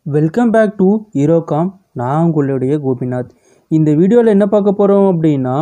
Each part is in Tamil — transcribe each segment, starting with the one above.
வெல்கம் பேக் டு ஹீரோகாம் நான் உங்களுடைய கோபிநாத் இந்த வீடியோவில் என்ன பார்க்க போகிறோம் அப்படின்னா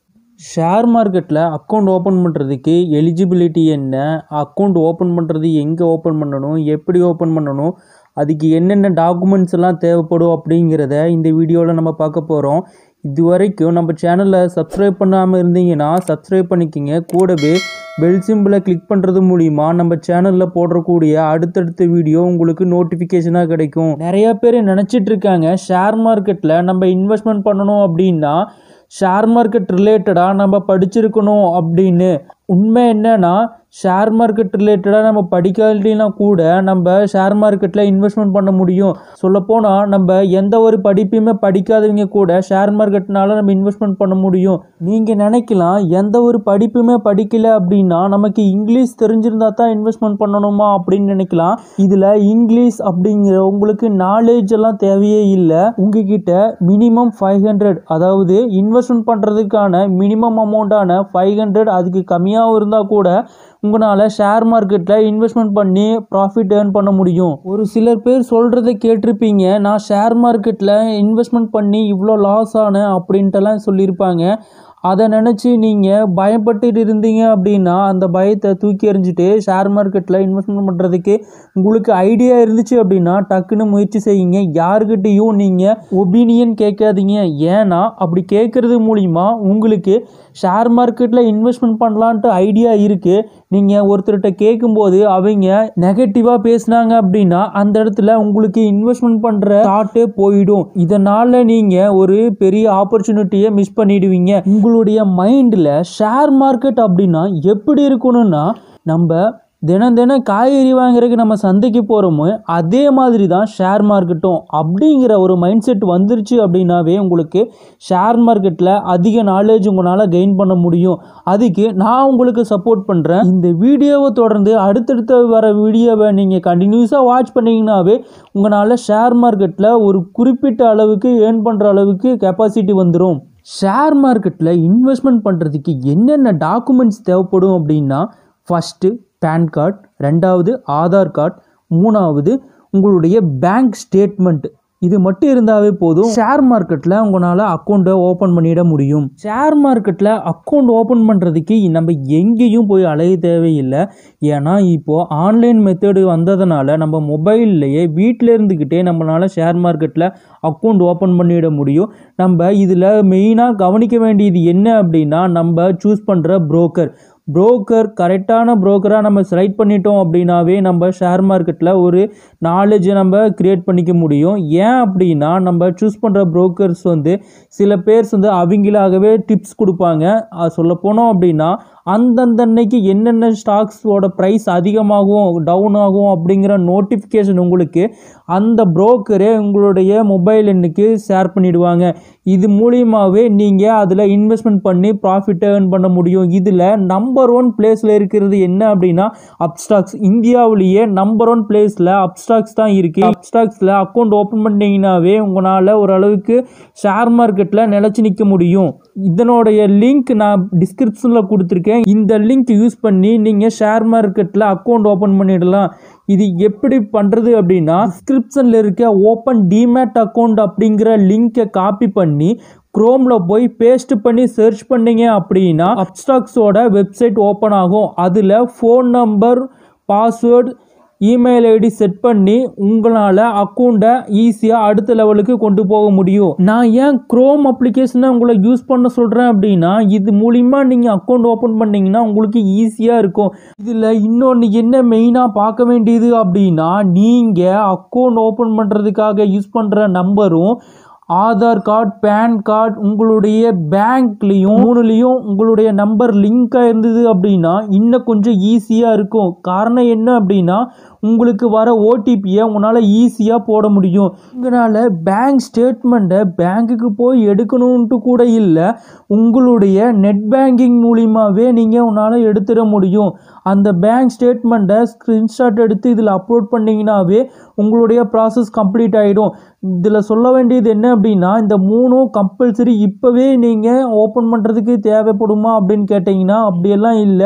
ஷேர் மார்க்கெட்டில் அக்கௌண்ட் ஓப்பன் பண்ணுறதுக்கு எலிஜிபிலிட்டி என்ன அக்கௌண்ட் ஓப்பன் பண்ணுறது எங்கே ஓப்பன் பண்ணணும் எப்படி ஓப்பன் பண்ணணும் அதுக்கு என்னென்ன டாக்குமெண்ட்ஸ் எல்லாம் தேவைப்படும் அப்படிங்கிறத இந்த வீடியோவில் நம்ம பார்க்க போகிறோம் இது வரைக்கும் நம்ம சேனலை சப்ஸ்கிரைப் பண்ணாமல் இருந்தீங்கன்னா சப்ஸ்கிரைப் பண்ணிக்கிங்க கூடவே பெல் சிம்பிளை கிளிக் பண்ணுறது மூலிமா நம்ம சேனலில் போடுறக்கூடிய அடுத்தடுத்த வீடியோ உங்களுக்கு நோட்டிஃபிகேஷனாக கிடைக்கும் நிறைய பேர் நினச்சிட்டு இருக்காங்க ஷேர் மார்க்கெட்டில் நம்ம இன்வெஸ்ட்மெண்ட் பண்ணணும் அப்படின்னா ஷேர் மார்க்கெட் ரிலேட்டடாக நம்ம படிச்சிருக்கணும் அப்படின்னு உண்மை என்னன்னா ஷேர் மார்க்கெட் ரிலேட்டடாக நம்ம படிக்காட்டினா கூட நம்ம ஷேர் மார்க்கெட்டில் இன்வெஸ்ட்மெண்ட் பண்ண முடியும் சொல்லப்போனால் நம்ம எந்த ஒரு படிப்பையுமே படிக்காதவங்க கூட ஷேர் மார்க்கெட்னால நம்ம இன்வெஸ்ட்மெண்ட் பண்ண முடியும் நீங்கள் நினைக்கலாம் எந்த ஒரு படிப்புமே படிக்கல அப்படின்னா நமக்கு இங்கிலீஷ் தெரிஞ்சிருந்தா தான் இன்வெஸ்ட்மெண்ட் பண்ணணுமா அப்படின்னு நினைக்கலாம் இதில் இங்கிலீஷ் அப்படிங்கிற உங்களுக்கு நாலேஜ் எல்லாம் தேவையே இல்லை உங்ககிட்ட மினிமம் ஃபைவ் ஹண்ட்ரட் அதாவது இன்வெஸ்ட்மெண்ட் பண்ணுறதுக்கான மினிமம் அமௌண்ட்டான ஃபைவ் ஹண்ட்ரட் அதுக்கு கம்மியாகவும் இருந்தால் கூட உங்களால் ஷேர் மார்க்கெட்டில் இன்வெஸ்ட்மெண்ட் பண்ணி ப்ராஃபிட் ஏர்ன் பண்ண முடியும் ஒரு சிலர் பேர் சொல்கிறத கேட்டிருப்பீங்க நான் ஷேர் மார்க்கெட்டில் இன்வெஸ்ட்மெண்ட் பண்ணி இவ்வளோ லாஸ் ஆனேன் அப்படின்ட்டுலாம் சொல்லியிருப்பாங்க அதை நினச்சி நீங்கள் பயப்பட்டு இருந்தீங்க அப்படின்னா அந்த பயத்தை தூக்கி எறிஞ்சிட்டு ஷேர் மார்க்கெட்டில் இன்வெஸ்ட்மெண்ட் பண்ணுறதுக்கு உங்களுக்கு ஐடியா இருந்துச்சு அப்படின்னா டக்குன்னு முயற்சி செய்யுங்க யாருக்கிட்டேயும் நீங்கள் ஒப்பீனியன் கேட்காதீங்க ஏன்னா அப்படி கேட்குறது மூலிமா உங்களுக்கு ஷேர் மார்க்கெட்டில் இன்வெஸ்ட்மெண்ட் பண்ணலான்ட்டு ஐடியா இருக்குது நீங்கள் ஒருத்தர்கிட்ட கேட்கும்போது அவங்க நெகட்டிவாக பேசுனாங்க அப்படின்னா அந்த இடத்துல உங்களுக்கு இன்வெஸ்ட்மெண்ட் பண்ணுற தாட்டே போயிடும் இதனால் நீங்கள் ஒரு பெரிய ஆப்பர்ச்சுனிட்டியை மிஸ் பண்ணிடுவீங்க உங்களுடைய மைண்டில் ஷேர் மார்க்கெட் அப்படின்னா எப்படி இருக்கணும்னா நம்ம தினம் தினம் காய்கறி வாங்குறதுக்கு நம்ம சந்தைக்கு போகிறோமோ அதே மாதிரி தான் ஷேர் மார்க்கெட்டும் அப்படிங்கிற ஒரு மைண்ட் செட் வந்துருச்சு அப்படின்னாவே உங்களுக்கு ஷேர் மார்க்கெட்டில் அதிக நாலேஜ் உங்களால் கெயின் பண்ண முடியும் அதுக்கு நான் உங்களுக்கு சப்போர்ட் பண்ணுறேன் இந்த வீடியோவை தொடர்ந்து அடுத்தடுத்த வர வீடியோவை நீங்கள் கண்டினியூஸாக வாட்ச் பண்ணிங்கனாவே உங்களால் ஷேர் மார்க்கெட்டில் ஒரு குறிப்பிட்ட அளவுக்கு ஏர்ன் பண்ணுற அளவுக்கு கெப்பாசிட்டி வந்துடும் ஷேர் மார்க்கெட்டில் இன்வெஸ்ட்மெண்ட் பண்ணுறதுக்கு என்னென்ன டாக்குமெண்ட்ஸ் தேவைப்படும் அப்படின்னா ஃபஸ்ட்டு பேன் கார்டு ரெண்டாவது ஆதார் கார்டு மூணாவது உங்களுடைய பேங்க் ஸ்டேட்மெண்ட் இது மட்டும் இருந்தாவே போதும் ஷேர் மார்க்கெட்டில் உங்களால் அக்கௌண்ட்டை ஓப்பன் பண்ணிட முடியும் ஷேர் மார்க்கெட்டில் அக்கௌண்ட் ஓப்பன் பண்ணுறதுக்கு நம்ம எங்கேயும் போய் அலைய தேவையில்லை ஏன்னா இப்போது ஆன்லைன் மெத்தடு வந்ததுனால நம்ம மொபைல்லையே வீட்டில் இருந்துக்கிட்டே நம்மளால் ஷேர் மார்க்கெட்டில் அக்கௌண்ட் ஓப்பன் பண்ணிட முடியும் நம்ம இதில் மெயினாக கவனிக்க வேண்டியது என்ன அப்படின்னா நம்ம சூஸ் பண்ணுற புரோக்கர் புரோக்கர் கரெக்டான புரோக்கராக நம்ம செலக்ட் பண்ணிட்டோம் அப்படின்னாவே நம்ம ஷேர் மார்க்கெட்டில் ஒரு நாலேஜை நம்ம க்ரியேட் பண்ணிக்க முடியும் ஏன் அப்படின்னா நம்ம சூஸ் பண்ணுற புரோக்கர்ஸ் வந்து சில பேர்ஸ் வந்து அவங்களாகவே டிப்ஸ் கொடுப்பாங்க சொல்ல போனோம் அப்படின்னா அந்தந்த அன்னைக்கு என்னென்ன ஸ்டாக்ஸோட ப்ரைஸ் அதிகமாகும் டவுன் ஆகும் அப்படிங்கிற நோட்டிஃபிகேஷன் உங்களுக்கு அந்த புரோக்கரே உங்களுடைய மொபைல் எண்ணுக்கு ஷேர் பண்ணிடுவாங்க இது மூலியமாகவே நீங்கள் அதில் இன்வெஸ்ட்மெண்ட் பண்ணி ப்ராஃபிட் ஏர்ன் பண்ண முடியும் இதில் நம்பர் ஒன் பிளேஸில் இருக்கிறது என்ன அப்படின்னா அப்ஸ்டாக்ஸ் இந்தியாவிலேயே நம்பர் ஒன் பிளேஸில் அப்ஸ்டாக்ஸ் தான் இருக்குது அப்ஸ்டாக்ஸில் அக்கௌண்ட் ஓப்பன் பண்ணிங்கனாவே உங்களால் ஓரளவுக்கு ஷேர் மார்க்கெட்டில் நிலச்சி நிற்க முடியும் இதனுடைய லிங்க் நான் டிஸ்கிரிப்ஷனில் கொடுத்துருக்கேன் இந்த லிங்க் யூஸ் பண்ணி நீங்கள் ஷேர் மார்க்கெட்டில் அக்கௌண்ட் ஓப்பன் பண்ணிடலாம் இது எப்படி பண்ணுறது அப்படின்னா டிஸ்கிரிப்ஷனில் இருக்க ஓப்பன் டிமேட் அக்கௌண்ட் அப்படிங்கிற லிங்கை காப்பி பண்ணி குரோமில் போய் பேஸ்ட் பண்ணி சர்ச் பண்ணீங்க அப்படின்னா அப்ஸ்டாக்ஸோட வெப்சைட் ஓப்பன் ஆகும் அதில் phone number password email ID set பண்ணி உங்களால் அக்கௌண்ட்டை ஈஸியாக அடுத்த லெவலுக்கு கொண்டு போக முடியும் நான் ஏன் க்ரோம் அப்ளிகேஷனை உங்களை யூஸ் பண்ண சொல்கிறேன் அப்படின்னா இது மூலிமா நீங்கள் அக்கௌண்ட் ஓப்பன் பண்ணிங்கன்னா உங்களுக்கு ஈஸியாக இருக்கும் இதில் இன்னொன்று என்ன மெயினாக பார்க்க வேண்டியது அப்படின்னா நீங்கள் அக்கௌண்ட் ஓப்பன் பண்ணுறதுக்காக யூஸ் பண்ணுற நம்பரும் ஆதார் கார்டு பேன் கார்டு உங்களுடைய பேங்க்லேயும் மூணுலேயும் உங்களுடைய நம்பர் லிங்காக இருந்தது அப்படின்னா இன்னும் கொஞ்சம் ஈஸியாக இருக்கும் காரணம் என்ன அப்படின்னா உங்களுக்கு வர ஓடிபியை உங்களால் ஈஸியாக போட முடியும் உங்களால் பேங்க் ஸ்டேட்மெண்ட்டை பேங்க்குக்கு போய் எடுக்கணுன்ட்டு கூட இல்லை உங்களுடைய நெட் பேங்கிங் மூலியமாகவே நீங்கள் உன்னால் எடுத்துட முடியும் அந்த பேங்க் ஸ்டேட்மெண்ட்டை ஸ்க்ரீன்ஷாட் எடுத்து இதில் அப்லோட் பண்ணிங்கனாவே உங்களுடைய ப்ராசஸ் கம்ப்ளீட் ஆகிடும் இதில் சொல்ல வேண்டியது என்ன அப்படின்னா இந்த மூணும் கம்பல்சரி இப்போவே நீங்கள் ஓப்பன் பண்ணுறதுக்கு தேவைப்படுமா அப்படின்னு கேட்டிங்கன்னா அப்படியெல்லாம் இல்லை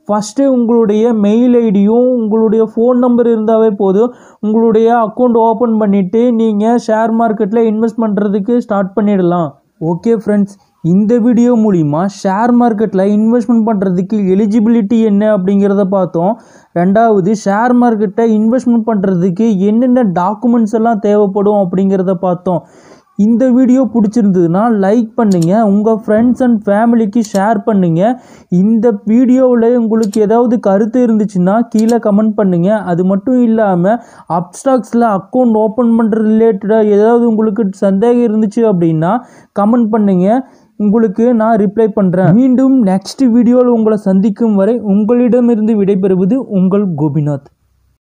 ஃபஸ்ட்டு உங்களுடைய மெயில் ஐடியும் உங்களுடைய ஃபோன் நம்பர் இருந்தாவே போதும் உங்களுடைய அக்கௌண்ட் ஓப்பன் பண்ணிவிட்டு நீங்கள் ஷேர் மார்க்கெட்டில் இன்வெஸ்ட் பண்ணுறதுக்கு ஸ்டார்ட் பண்ணிடலாம் ஓகே ஃப்ரெண்ட்ஸ் இந்த வீடியோ மூலிமா ஷேர் மார்க்கெட்டில் இன்வெஸ்ட்மெண்ட் பண்ணுறதுக்கு எலிஜிபிலிட்டி என்ன அப்படிங்கிறத பார்த்தோம் ரெண்டாவது ஷேர் மார்க்கெட்டை இன்வெஸ்ட்மெண்ட் பண்ணுறதுக்கு என்னென்ன டாக்குமெண்ட்ஸ் எல்லாம் தேவைப்படும் அப்படிங்கிறத பார்த்தோம் இந்த வீடியோ பிடிச்சிருந்ததுன்னா லைக் பண்ணுங்கள் உங்கள் ஃப்ரெண்ட்ஸ் அண்ட் ஃபேமிலிக்கு ஷேர் பண்ணுங்கள் இந்த வீடியோவில் உங்களுக்கு ஏதாவது கருத்து இருந்துச்சுன்னா கீழே கமெண்ட் பண்ணுங்கள் அது மட்டும் இல்லாமல் அப்ஸ்டாக்ஸில் அக்கௌண்ட் ஓப்பன் பண்ணுற ரிலேட்டடாக ஏதாவது உங்களுக்கு சந்தேகம் இருந்துச்சு அப்படின்னா கமெண்ட் பண்ணுங்கள் உங்களுக்கு நான் ரிப்ளை பண்ணுறேன் மீண்டும் நெக்ஸ்ட் வீடியோவில் உங்களை சந்திக்கும் வரை உங்களிடமிருந்து விடைபெறுவது உங்கள் கோபிநாத்